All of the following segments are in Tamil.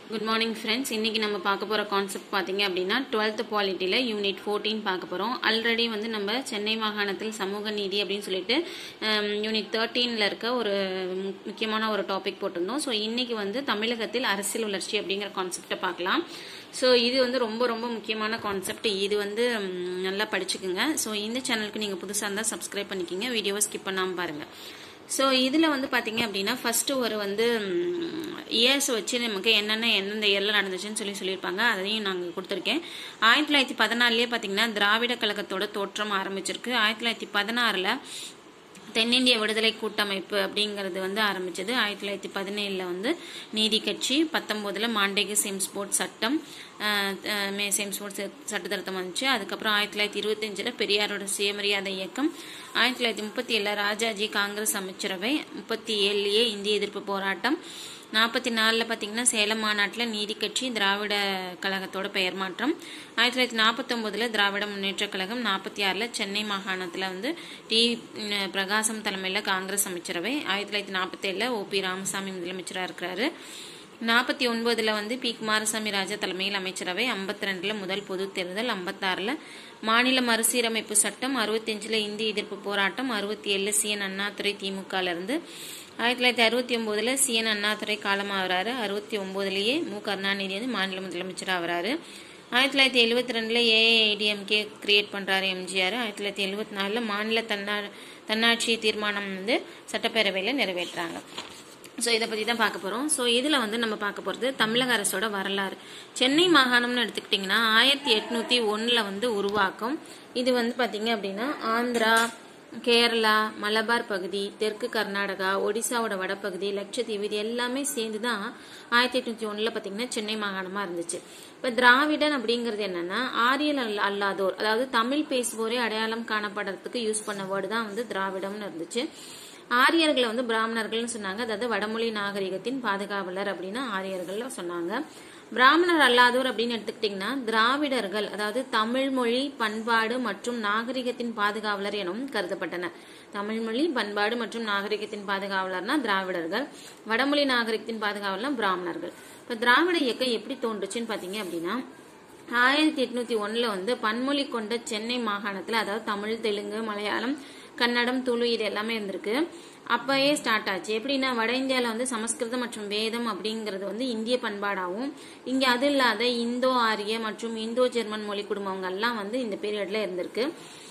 குட் மார்னிங் ஃப்ரெண்ட்ஸ் இன்னைக்கு நம்ம பார்க்க போகிற கான்செப்ட் பார்த்தீங்க அப்படின்னா டுவெல்த் பாலிட்டியில் யூனிட் ஃபோர்டீன் பார்க்க போகிறோம் ஆல்ரெடி வந்து நம்ம சென்னை மாகாணத்தில் சமூக நீதி அப்படின்னு சொல்லிட்டு யூனிட் தேர்ட்டீனில் இருக்க ஒரு மு- முக்கியமான ஒரு டாபிக் போட்டிருந்தோம் ஸோ இன்னைக்கு வந்து தமிழகத்தில் அரசியல் வளர்ச்சி அப்படிங்கிற கான்செப்டை பார்க்கலாம் ஸோ இது வந்து ரொம்ப ரொம்ப முக்கியமான கான்செப்ட் இது வந்து ம், நல்லா படிச்சுக்குங்க ஸோ இந்த சேனலுக்கு நீங்கள் புதுசாக இருந்தால் சப்ஸ்கிரைப் பண்ணிக்கிங்க வீடியோவை ஸ்கிப் பண்ணாமல் பாருங்கள் ஸோ இதில் வந்து பார்த்தீங்க அப்படின்னா ஃபர்ஸ்ட் ஒரு வந்து இயர்ஸ் வச்சு நமக்கு என்னென்ன எந்தெந்த இயரில் நடந்துச்சுன்னு சொல்லி சொல்லியிருப்பாங்க அதையும் நாங்கள் கொடுத்துருக்கேன் ஆயிரத்தி தொள்ளாயிரத்தி பதினாலுலேயே பார்த்தீங்கன்னா திராவிட கழகத்தோட தோற்றம் ஆரம்பிச்சிருக்கு ஆயிரத்தி தொள்ளாயிரத்தி பதினாறில் தென்னிந்திய விடுதலை கூட்டமைப்பு அப்படிங்கிறது வந்து ஆரம்பிச்சது ஆயிரத்தி தொள்ளாயிரத்தி பதினேழில் வந்து நீதி கட்சி பத்தொம்போதில் மாண்டேகு சேம்ஸ்போர்ட் சட்டம் அஹ், அஹ், மே சேம்ஸ்போர்ட் சட்ட திருத்தம் வந்துச்சு அதுக்கப்புறம் ஆயிரத்தி தொள்ளாயிரத்தி இருபத்தஞ்சில் பெரியாரோட சுயமரியாதை இயக்கம் ஆயிரத்தி தொள்ளாயிரத்தி முப்பத்தி ஏழில் ராஜாஜி காங்கிரஸ் அமைச்சரவை முப்பத்தி ஏழுலேயே இந்திய எதிர்ப்பு போராட்டம் நாற்பத்தி நாலில் பார்த்தீங்கன்னா சேலம் மாநாட்டில் நீதி கட்சி திராவிட கழகத்தோட பெயர் மாற்றம் ஆயிரத்தி தொள்ளாயிரத்தி நாற்பத்தொம்போதில் திராவிட முன்னேற்றக் கழகம் நாற்பத்தி ஆறில் சென்னை மாகாணத்தில் வந்து டி ம், பிரகாசம் தலைமையில் காங்கிரஸ் அமைச்சரவை ஆயிரத்தி தொள்ளாயிரத்தி நாற்பத்தேழில் ஓ பி ராமசாமி முதலமைச்சராக இருக்கிறாரு நாற்பத்தி ஒன்பதுல வந்து பி குமாரசாமி ராஜா தலைமையில் அமைச்சரவை ஐம்பத்தி ரெண்டுல முதல் பொது தேர்தல் ஐம்பத்தாறுல மாநில மறுசீரமைப்பு சட்டம் அறுபத்தஞ்சுல இந்திய எதிர்ப்பு போராட்டம் அறுபத்தி ஏழுல சி என் அண்ணாதுரை திமுகல இருந்து ஆயிரத்தி தொள்ளாயிரத்தி அறுபத்தி ஒன்பதுல சி என் அண்ணாதுரை காலமாகறாரு அறுபத்தி ஒன்பதுலயே மு கருணாநிதி வந்து மாநில முதலமைச்சர் ஆகிறாரு ஆயிரத்தி தொள்ளாயிரத்தி எழுபத்தி ரெண்டுல ஏஐடிஎம்கே கிரியேட் பண்றாரு எம்ஜிஆர் ஆயிரத்தி தொள்ளாயிரத்தி எழுபத்தி நாலுல மாநில தன்னா தன்னாட்சி தீர்மானம் வந்து சட்டப்பேரவையில் நிறைவேற்றுறாங்க ஸோ இதை பற்றி தான் பார்க்க போகிறோம் ஸோ இதில் வந்து நம்ம பார்க்க போகிறது தமிழக அரசோட வரலாறு சென்னை மாகாணம்னு எடுத்துக்கிட்டிங்கன்னா ஆயிரத்தி எட்நூற்றி ஒன்றில் வந்து உருவாக்கம் இது வந்து பார்த்தீங்க அப்படின்னா ஆந்திரா கேரளா மலபார் பகுதி தெற்கு கர்நாடகா ஒடிசாவோட வடபகுதி லட்சத்தீவு இது எல்லாமே சேர்ந்து தான் ஆயிரத்தி எட்நூத்தி ஒன்றில் பார்த்தீங்கன்னா சென்னை மாகாணமாக இருந்துச்சு இப்போ திராவிடன் அப்படிங்கிறது என்னன்னா ஆரியல் அல்ல- அல்லாதோர் அதாவது தமிழ் பேசுவோரே அடையாளம் காணப்படுறதுக்கு யூஸ் பண்ண வேர்டு தான் வந்து திராவிடம்னு இருந்துச்சு ஆரியர்களை வந்து பிராமணர்கள்னு சொன்னாங்க அதாவது வடமொழி நாகரிகத்தின் பாதுகாவலர் அப்படின்னு ஆரியர்கள் சொன்னாங்க பிராமணர் அல்லாதோர் அப்படின்னு எடுத்துக்கிட்டிங்கன்னா திராவிடர்கள் அதாவது தமிழ் மொழி பண்பாடு மற்றும் நாகரிகத்தின் பாதுகாவலர் எனவும் கருதப்பட்டனர் தமிழ் மொழி பண்பாடு மற்றும் நாகரிகத்தின் பாதுகாவலர்னா திராவிடர்கள் வடமொழி நாகரிகத்தின் பாதுகாவலர்னா பிராமணர்கள் இப்ப திராவிட இயக்கம் எப்படி தோன்றுச்சுன்னு பாத்தீங்க அப்படின்னா ஆயிரத்தி எட்நூத்தி ஒண்ணுல வந்து பன்மொழி கொண்ட சென்னை மாகாணத்துல அதாவது தமிழ் தெலுங்கு மலையாளம் கன்னடம் துளு இது எல்லாமே இருந்திருக்கு அப்பயே ஸ்டார்ட் ஆச்சு எப்படின்னா வட இந்தியால வந்து சமஸ்கிருதம் மற்றும் வேதம் அப்படிங்கிறது வந்து இந்திய பண்பாடாகவும் இங்க அது இல்லாத இந்தோ ஆரிய மற்றும் இந்தோ ஜெர்மன் மொழி குடும்பங்கள்லாம் வந்து இந்த பீரியட்ல இருந்திருக்கு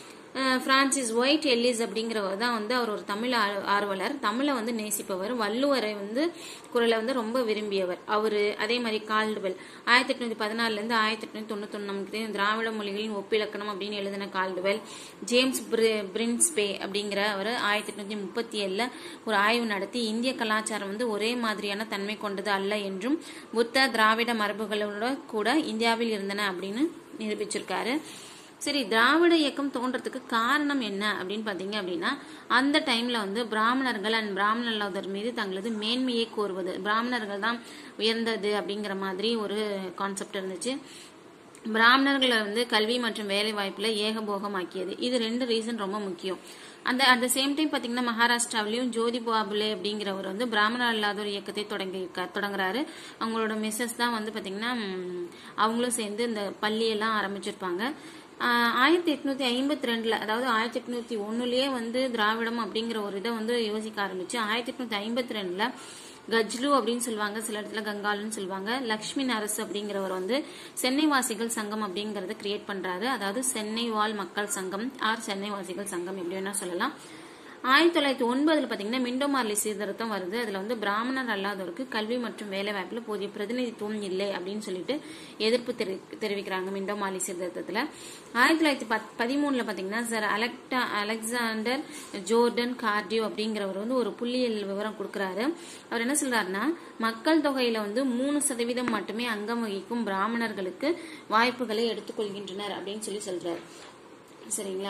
அஹ் பிரான்சிஸ் ஒயிட் எல்லிஸ் அப்படிங்கிறவர் தான் வந்து அவர் ஒரு தமிழ் ஆர்- ஆர்வலர் தமிழை வந்து நேசிப்பவர் வள்ளுவரை வந்து குரலை வந்து ரொம்ப விரும்பியவர் அவர் அதே மாதிரி கால்டுவெல் ஆயிரத்தி எட்நூத்தி பதினாலுல இருந்து ஆயிரத்தி எட்நூத்தி தொண்ணூத்தொன்னு நமக்கு தெரியும் திராவிட மொழிகளின் ஒப்பிலக்கணம் அப்படின்னு எழுதின கால்டுவெல் ஜேம்ஸ் பிரி- பிரின்ஸ்பே அப்படிங்கிற அவர் ஆயிரத்தி எட்நூத்தி முப்பத்தி ஏழுல ஒரு ஆய்வு நடத்தி இந்திய கலாச்சாரம் வந்து ஒரே மாதிரியான தன்மை கொண்டது அல்ல என்றும் புத்த திராவிட மரபுகளோட கூட இந்தியாவில் இருந்தன அப்படின்னு நிரூபிச்சிருக்காரு சரி திராவிட இயக்கம் தோன்றதுக்கு காரணம் என்ன அப்படின்னு பாத்தீங்க அப்படின்னா அந்த டைம்ல வந்து பிராமணர்கள் அண்ட் பிராமண அல்லாதவர் மீது தங்களது மேன்மையை கோருவது பிராமணர்கள் தான் உயர்ந்தது அப்படிங்கிற மாதிரி ஒரு கான்செப்ட் இருந்துச்சு பிராமணர்களை வந்து கல்வி மற்றும் வேலை வாய்ப்புல ஏகபோகமாக்கியது இது ரெண்டு ரீசன் ரொம்ப முக்கியம் அந்த அட் த சேம் டைம் பாத்தீங்கன்னா மகாராஷ்டிராவிலையும் ஜோதி பாபுலே அப்படிங்கிறவர் வந்து பிராமணர் அல்லாத ஒரு இயக்கத்தை தொடங்கி தொடங்குறாரு அவங்களோட மிஸ்ஸஸ் தான் வந்து பாத்தீங்கன்னா ம், அவங்களும் சேர்ந்து இந்த பள்ளியெல்லாம் ஆரம்பிச்சிருப்பாங்க ஆஹ் ஆயிரத்தி எட்நூத்தி ஐம்பத்தி ரெண்டுல அதாவது ஆயிரத்தி எட்நூத்தி ஒண்ணுலயே வந்து திராவிடம் அப்படிங்கிற ஒரு இதை வந்து யோசிக்க ஆரம்பிச்சு ஆயிரத்தி எட்நூத்தி ஐம்பத்தி ரெண்டுல கஜ்லு அப்படின்னு சொல்லுவாங்க சில இடத்துல கங்காலுன்னு சொல்லுவாங்க லக்ஷ்மி நரசு அப்படிங்கிறவர் வந்து சென்னை வாசிகள் சங்கம் அப்படிங்கறத கிரியேட் பண்றாரு அதாவது சென்னை வாழ் மக்கள் சங்கம் ஆர் சென்னை வாசிகள் சங்கம் எப்படி வேணா சொல்லலாம் ஆயிரத்தி தொள்ளாயிரத்தி ஒன்பதுல பாத்தீங்கன்னா மிண்டோ மார்லி சீர்திருத்தம் வருது அதுல வந்து பிராமணர் அல்லாதவருக்கு கல்வி மற்றும் வேலை வாய்ப்புல போதிய பிரதிநிதித்துவம் இல்லை அப்படின்னு சொல்லிட்டு எதிர்ப்பு தெரி- தெரிவிக்கிறாங்க மிண்டோ மார்லி சீர்திருத்தத்துல ஆயிரத்தி தொள்ளாயிரத்தி பத்- பதிமூணுல பாத்தீங்கன்னா சார் அலெக்டா அலெக்சாண்டர் ஜோர்டன் கார்டியோ அப்படிங்கிறவர் வந்து ஒரு புள்ளியியல் விவரம் கொடுக்கறாரு அவர் என்ன சொல்றாருன்னா மக்கள் தொகையில வந்து மூணு சதவீதம் மட்டுமே அங்கம் வகிக்கும் பிராமணர்களுக்கு வாய்ப்புகளை எடுத்துக்கொள்கின்றனர் அப்படின்னு சொல்லி சொல்றாரு சரிங்களா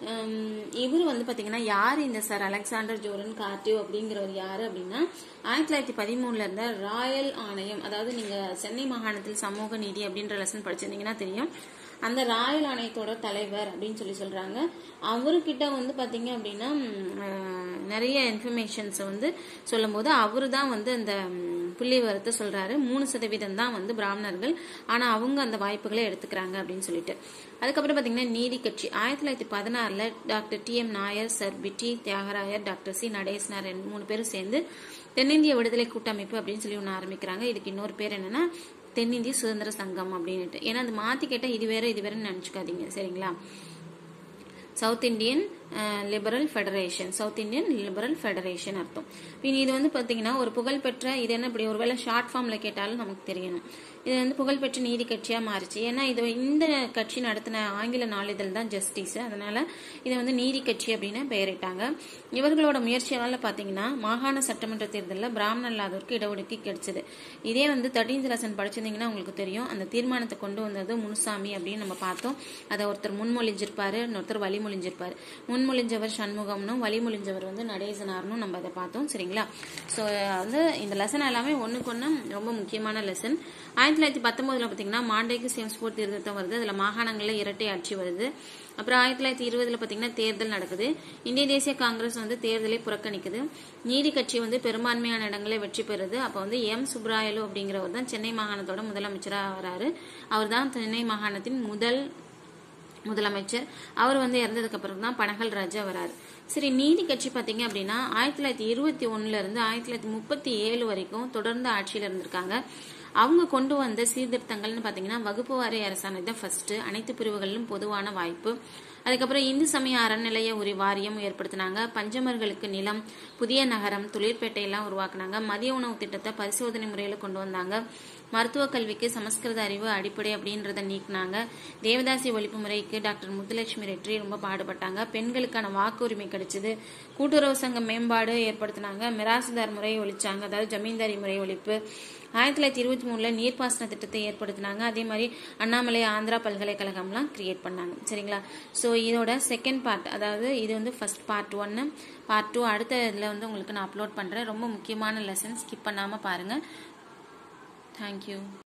இவர் வந்து பாத்தீங்கன்னா யார் இந்த சார் அலெக்சாண்டர் ஜோரன் கார்டியோ அப்படிங்கிறவர் யாரு அப்படின்னா ஆயிரத்தி தொள்ளாயிரத்தி பதிமூணுல இருந்த ராயல் ஆணையம் அதாவது நீங்க சென்னை மாகாணத்தில் சமூக நீதி அப்படின்ற லெசன் படிச்சிருந்தீங்கன்னா தெரியும் அந்த ராயல் ஆணையத்தோட தலைவர் அப்படின்னு சொல்லி சொல்றாங்க அவர்கிட்ட வந்து பாத்தீங்க அப்படின்னா ம், அஹ், நிறைய இன்ஃபர்மேஷன்ஸ் வந்து சொல்லும்போது அவரு தான் வந்து அந்த ம், புள்ளி விவரத்தை சொல்றாரு மூணு சதவீதம் தான் வந்து பிராமணர்கள் ஆனா அவங்க அந்த வாய்ப்புகளை எடுத்துக்கிறாங்க அப்படின்னு சொல்லிட்டு அதுக்கப்புறம் பாத்தீங்கன்னா நீதி கட்சி ஆயிரத்தி தொள்ளாயிரத்தி பதினாறுல doctor T M Nair sir Pitti Thyagarayar doctor C Natesanar ரெண்டு மூணு பேரும் சேர்ந்து தென்னிந்திய விடுதலை கூட்டமைப்பு அப்படின்னு சொல்லி ஒன்று ஆரம்பிக்கிறாங்க இதுக்கு இன்னொரு பேர் என்னன்னா தென்னிந்திய சுதந்திர சங்கம் அப்படின்னுட்டு ஏன்னா அது மாத்தி கேட்டா இது வேற இது வேறன்னு நினைச்சுக்காதீங்க சரிங்களா South Indian Liberal Federation South Indian Liberal Federation அர்த்தம் பின் இது வந்து பார்த்தீங்கன்னா ஒரு புகழ்பெற்ற இது என்ன இப்படி ஒருவேளை ஷார்ட் ஃபார்ம்ல கேட்டாலும் நமக்கு தெரியணும் இது வந்து புகழ்பெற்ற நீதி கட்சியா மாறுச்சு ஏன்னா இது இந்த கட்சி நடத்தின ஆங்கில நாளிதழ் தான் ஜஸ்டிஸ் அதனால இதை வந்து நீதி கட்சி அப்படின்னு பெயரிட்டாங்க இவர்களோட முயற்சியால பாத்தீங்கன்னா மாகாண சட்டமன்ற தேர்தலில் பிராமண இல்லாதவருக்கு இடஒதுக்கீடு கிடைச்சது இதே வந்து தேர்ட்டீன்த் லெசன் படிச்சிருந்தீங்கன்னா உங்களுக்கு தெரியும் அந்த தீர்மானத்தை கொண்டு வந்தது முனுசாமி அப்படின்னு நம்ம பார்த்தோம் அதை ஒருத்தர் முன்மொழிஞ்சிருப்பாரு இன்னொருத்தர் வழிமொழிஞ்சிருப்பாரு முன்மொழிஞ்சவர் சண்முகம்னும் வழிமொழிஞ்சவர் வந்து நடேசனார்னும் நம்ம அதை பார்த்தோம் சரிங்களா ஸோ வந்து இந்த லெசன் எல்லாமே ஒண்ணுக்கு ஒன்று ரொம்ப முக்கியமான லெசன் ஆயிரத்தி தொள்ளாயிரத்தி பத்தொன்பதுல பார்த்தீங்கன்னா மாண்டேக்கு சேம்ஸ்போர்ட் திருத்தம் வருது அதில் மாகாணங்களில் இரட்டை ஆட்சி வருது அப்புறம் ஆயிரத்தி தொள்ளாயிரத்தி இருபதுல பார்த்தீங்கன்னா தேர்தல் நடக்குது இந்திய தேசிய காங்கிரஸ் வந்து தேர்தலை புறக்கணிக்குது நீதி கட்சி வந்து பெரும்பான்மையான இடங்களை வெற்றி பெறுது அப்போ வந்து எம் சுப்ராயலு அப்படிங்கிறவர் தான் சென்னை மாகாணத்தோட முதலமைச்சராக வராரு அவர் தான் சென்னை மாகாணத்தின் முதல் முதலமைச்சர் அவர் வந்து இறந்ததுக்கு அப்புறம் தான் பனகல் ராஜா வராரு சரி நீதி கட்சி பாத்தீங்க அப்படின்னா ஆயிரத்தி தொள்ளாயிரத்தி இருபத்தி ஒண்ணுல இருந்து ஆயிரத்தி தொள்ளாயிரத்தி முப்பத்தி ஏழு வரைக்கும் தொடர்ந்து ஆட்சியில இருந்திருக்காங்க அவங்க கொண்டு வந்த சீர்திருத்தங்கள்னு பாத்தீங்கன்னா வகுப்பு வாரி அரசாணை தான் ஃபர்ஸ்ட் அனைத்து பிரிவுகளிலும் பொதுவான வாய்ப்பு அதுக்கப்புறம் இந்து சமய அறநிலைய உரி வாரியம் ஏற்படுத்தினாங்க பஞ்சமர்களுக்கு நிலம் புதிய நகரம் தொழிற்பேட்டையெல்லாம் உருவாக்குனாங்க மதிய உணவு திட்டத்தை பரிசோதனை முறையில் கொண்டு வந்தாங்க மருத்துவ கல்விக்கு சமஸ்கிருத அறிவு அடிப்படை அப்படின்றத நீக்கினாங்க தேவதாசி ஒழிப்பு முறைக்கு டாக்டர் முத்துலட்சுமி ரெட்டி ரொம்ப பாடுபட்டாங்க பெண்களுக்கான வாக்குரிமை கிடைச்சது கூட்டுறவு சங்க மேம்பாடு ஏற்படுத்தினாங்க மிராசுதார் முறையை ஒழிச்சாங்க அதாவது ஜமீன்தாரி முறை ஒழிப்பு ஆயிரத்தி தொள்ளாயிரத்தி இருபத்தி மூணுல நீர்ப்பாசன திட்டத்தை ஏற்படுத்தினாங்க அதே மாதிரி அண்ணாமலை ஆந்திரா பல்கலைக்கழகம்லாம் கிரியேட் பண்ணாங்க சரிங்களா ஸோ இதோட செகண்ட் பார்ட் அதாவது இது வந்து ஃபர்ஸ்ட் பார்ட் ஒன்னு பார்ட் டூ அடுத்த இதில் வந்து உங்களுக்கு நான் அப்லோட் பண்ணுறேன் ரொம்ப முக்கியமான லெசன் ஸ்கிப் பண்ணாமல் பாருங்கள் தேங்க்யூ